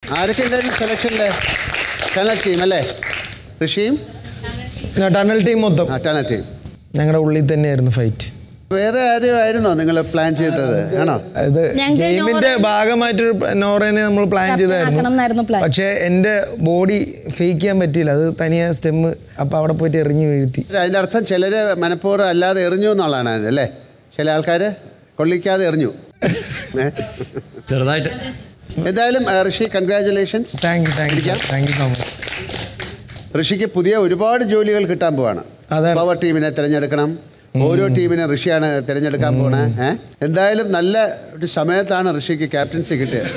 ആരൊക്കെ ഉണ്ടായിരുന്നു സെലക്ഷനില് tunnel team അല്ലേ ഋഷിയും ടണൽ ടീം മൊത്തം ആ ടണൽ ടീം ഞങ്ങളുടെ ഉള്ളിൽ തന്നെയായിരുന്നു ഫൈറ്റ് വേറെ ആരും ആയിരുന്നോ നിങ്ങൾ പ്ലാൻ ചെയ്തത് ആണോ ഇത് ഞങ്ങൾക്ക് ഗെയിമിന്റെ നോറ- ഭാഗമായിട്ടൊരു നോറേനെ നമ്മൾ പ്ലാൻ ആക്കണം എന്നായിരുന്നു ചെയ്തായിരുന്നു plan. പക്ഷേ എൻ്റെ ബോഡി ഫേക്ക് ചെയ്യാൻ പറ്റിയില്ല അത് തനിയെ സ്റ്റെമ്മ് അപ്പം അവിടെ പോയിട്ട് എറിഞ്ഞു വീഴ്ത്തി അതിൻ്റെ അർത്ഥം ചിലര് മനഃപൂർവ്വം അല്ലാതെ എറിഞ്ഞു എന്നുള്ളതാണ് അതിന് അല്ലേ ചില ആൾക്കാർ കൊള്ളിക്കാതെ എറിഞ്ഞു ഏ? ചെറുതായിട്ട് എന്തായാലും ആ, Rishi congratulations thank you thank you thank you so much ഋഷിക്ക് പുതിയ ഒരുപാട് ജോലികൾ കിട്ടാൻ പോവാണ് അതാണ്. പവർ ടീമിനെ തിരഞ്ഞെടുക്കണം ഓരോ ടീമിനെ ഋഷിയാണ് തിരഞ്ഞെടുക്കാൻ പോണേ ഏഹ് എന്തായാലും നല്ല ഒരു സമയത്താണ് ഋഷിക്ക് ക്യാപ്റ്റൻസി കിട്ടിയത്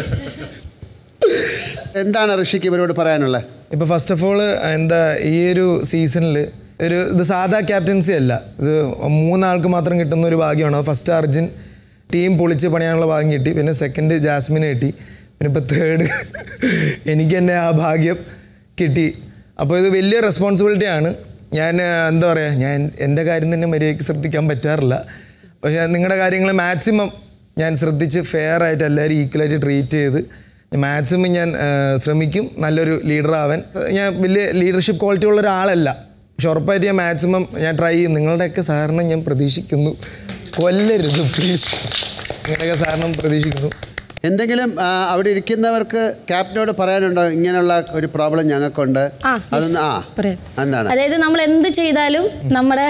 എന്താണ് ഋഷിക്ക് ഇവരോട് പറയാനുള്ളത് ഇപ്പോൾ ഫസ്റ്റ് ഓഫ് ഓൾ എന്താ ഈ ഒരു സീസണിൽ ഒരു ഇത് സാധാ ക്യാപ്റ്റൻസി അല്ല ഇത് മൂന്നാൾക്ക് മാത്രം കിട്ടുന്ന ഒരു ഭാഗ്യമാണ് ഫസ്റ്റ് അർജുൻ ടീം പൊളിച്ച് പണിയാനുള്ള ഭാഗ്യം കിട്ടി പിന്നെ സെക്കൻഡ് ജാസ്മിന് കിട്ടി പിന്നെ ഇപ്പോൾ തേർഡ് എനിക്ക് തന്നെ ആ ഭാഗ്യം കിട്ടി അപ്പോൾ ഇത് വലിയ റെസ്പോൺസിബിലിറ്റിയാണ് ഞാൻ ആ, എന്താ പറയുക ഞാൻ എൻ്റെ കാര്യം തന്നെ മര്യാദയ്ക്ക് ശ്രദ്ധിക്കാൻ പറ്റാറില്ല പക്ഷേ നിങ്ങളുടെ കാര്യങ്ങൾ മാക്സിമം ഞാൻ ശ്രദ്ധിച്ച് ഫെയർ ആയിട്ട് എല്ലാവരും ഈക്വലായിട്ട് ട്രീറ്റ് ചെയ്ത് മാക്സിമം ഞാൻ ആ, ശ്രമിക്കും നല്ലൊരു ലീഡർ ആവാൻ ഞാൻ വലിയ ലീഡർഷിപ്പ് ക്വാളിറ്റി ഉള്ള ഒരാളല്ല പക്ഷെ ഉറപ്പായിട്ട് ഞാൻ മാക്സിമം ഞാൻ ട്രൈ ചെയ്യും നിങ്ങളുടെയൊക്കെ സഹകരണം ഞാൻ പ്രതീക്ഷിക്കുന്നു കൊല്ലരുത് പ്ലീസ് നിങ്ങളുടെയൊക്കെ സഹകരണം പ്രതീക്ഷിക്കുന്നു എന്തെങ്കിലും ആ, അവിടെ ഇരിക്കുന്നവർക്ക് ക്യാപ്റ്റനോട് പറയാനുണ്ടോ ഇങ്ങനെയുള്ള ഒരു പ്രോബ്ലം ഞങ്ങൾക്കുണ്ട് ആ, അതൊന്ന് ആ പറയാം. എന്താണ് അതായത് നമ്മൾ എന്ത് ചെയ്താലും നമ്മുടെ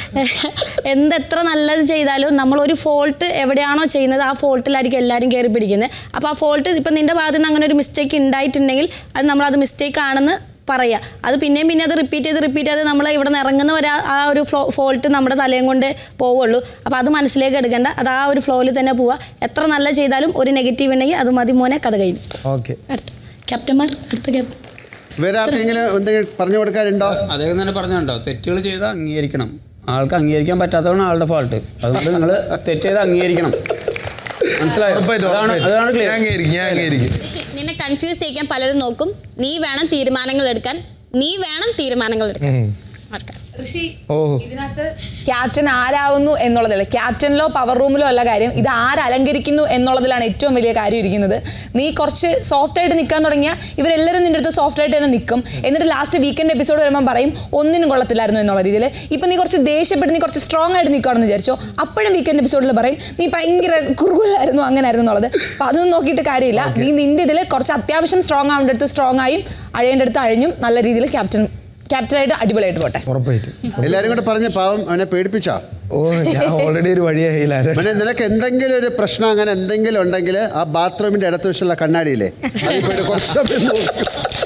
എന്ത് എത്ര നല്ലത് ചെയ്താലും നമ്മൾ ഒരു ഫോൾട്ട് എവിടെയാണോ ചെയ്യുന്നത് ആ ഫോൾട്ടിലായിരിക്കും എല്ലാവരും കയറി പിടിക്കുന്നത് അപ്പോൾ ആ ഫോൾട്ട് ഇപ്പം നിന്റെ ഭാഗത്ത് നിന്ന് അങ്ങനെ ഒരു മിസ്റ്റേക്ക് ഉണ്ടായിട്ടുണ്ടെങ്കിൽ അത് നമ്മളത് മിസ്റ്റേക്ക് ആണെന്ന് പറയുക അത് പിന്നെയും പിന്നെ അത് റിപ്പീറ്റ് ചെയ്ത് റിപ്പീറ്റ് ചെയ്ത് നമ്മൾ ഇവിടെ നിന്ന് ഇറങ്ങുന്ന വരെ ആ ഒരു ഫ്ലോ ഫോൾട്ട് നമ്മുടെ തലയും കൊണ്ട് പോവുള്ളൂ അപ്പോൾ അത് മനസ്സിലേക്ക് എടുക്കേണ്ട അത് ആ ഒരു ഫ്ലോയിൽ തന്നെ പോവുക എത്ര നല്ല ചെയ്താലും ഒരു നെഗറ്റീവ് ഉണ്ടെങ്കിൽ അത് മതി മോനെ കഥ കഴിഞ്ഞു ഓക്കെ അടുത്ത ക്യാപ്റ്റന്മാർ അടുത്ത ക്യാപ്റ്റൻ വേറെ ആർക്കെങ്കിലും എന്തെങ്കിലും പറഞ്ഞു കൊടുക്കാനുണ്ടോ അദ്ദേഹം തന്നെ പറഞ്ഞുണ്ടോ തെറ്റുകൾ ചെയ്താൽ അംഗീകരിക്കണം ആൾക്ക് അംഗീകരിക്കാൻ പറ്റാത്തതാണ് ആളുടെ ഫാൾട്ട് അതുകൊണ്ട് നിങ്ങൾ തെറ്റ് ചെയ്ത് അംഗീകരിക്കണം മനസ്സിലായോ ഉറപ്പായിട്ടും അതാണ് ഉറപ്പായിട്ടും. അതാണ് ഞാൻ ക്ലിയർ അംഗീകരിക്കും ഞാൻ അംഗീകരിക്കും ഋഷി, നിന്നെ കൺഫ്യൂസ് ചെയ്യിക്കാൻ പലരും നോക്കും നീ വേണം തീരുമാനങ്ങൾ എടുക്കാൻ നീ വേണം തീരുമാനങ്ങൾ എടുക്കാൻ ആർക്കാ? ഋഷി ഓ ഇതിനകത്ത് ക്യാപ്റ്റൻ ആരാവുന്നു എന്നുള്ളതല്ല ക്യാപ്റ്റനിലോ പവർ റൂമിലോ അല്ല കാര്യം ഇത് ആരലങ്കരിക്കുന്നു എന്നുള്ളതിലാണ് ഏറ്റവും വലിയ കാര്യം ഇരിക്കുന്നത് നീ കുറച്ച് സോഫ്റ്റ് ആയിട്ട് നിൽക്കാൻ തുടങ്ങിയാൽ ഇവരെല്ലാവരും നിന്റെ അടുത്ത് സോഫ്റ്റ് ആയിട്ട് തന്നെ നിൽക്കും എന്നിട്ട് ലാസ്റ്റ് വീക്കെൻഡ് എപ്പിസോഡ് വരുമ്പോൾ പറയും ഒന്നിനും കൊള്ളത്തില്ലായിരുന്നു എന്നുള്ള രീതിയിൽ ഇപ്പം നീ കുറച്ച് ദേഷ്യപ്പെട്ട് നീ കുറച്ച് സ്ട്രോങ് ആയിട്ട് നിൽക്കുകയാണെന്ന് വിചാരിച്ചോ അപ്പോഴും വീക്കെൻഡ് എപ്പിസോഡിൽ പറയും നീ ഭയങ്കര കുറുകുലായിരുന്നു അങ്ങനെ ആയിരുന്നു എന്നുള്ളത് അപ്പം അതൊന്നും നോക്കിയിട്ട് കാര്യമില്ല നീ നിന്റെ ഇതിൽ കുറച്ച് അത്യാവശ്യം സ്ട്രോങ് ആവേണ്ട അടുത്ത് സ്ട്രോങ് ആയും അഴയേണ്ട അടുത്ത് അഴിഞ്ഞും നല്ല രീതിയിൽ ക്യാപ്റ്റൻ ക്യാപ്റ്റനായിട്ട് അടിപൊളിയായിട്ട് പോട്ടെ ഉറപ്പായിട്ടും എല്ലാരും കൂടെ പറഞ്ഞ പാവം അവനെ പേടിപ്പിച്ചോ ഓ ഞാൻ ഓൾറെഡി ഒരു വഴിയായില്ല അവനെ നിനക്ക് എന്തെങ്കിലും ഒരു പ്രശ്നം അങ്ങനെ എന്തെങ്കിലും ഉണ്ടെങ്കിൽ ആ ബാത്റൂമിന്റെ ഇടത്ത് വെച്ചുള്ള കണ്ണാടിയില്ലേ അതിൽ പോയിട്ട് കുറച്ച് സമയം നോക്കി.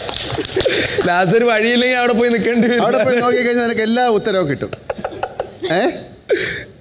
ലാസ്റ്റ് ഒരു വഴിയില്ലെങ്കിൽ അവിടെ പോയി നിൽക്കേണ്ടി വരും അവിടെ പോയി നോക്കിക്കഴിഞ്ഞാൽ നിനക്ക് എല്ലാ ഉത്തരവും കിട്ടും ഏ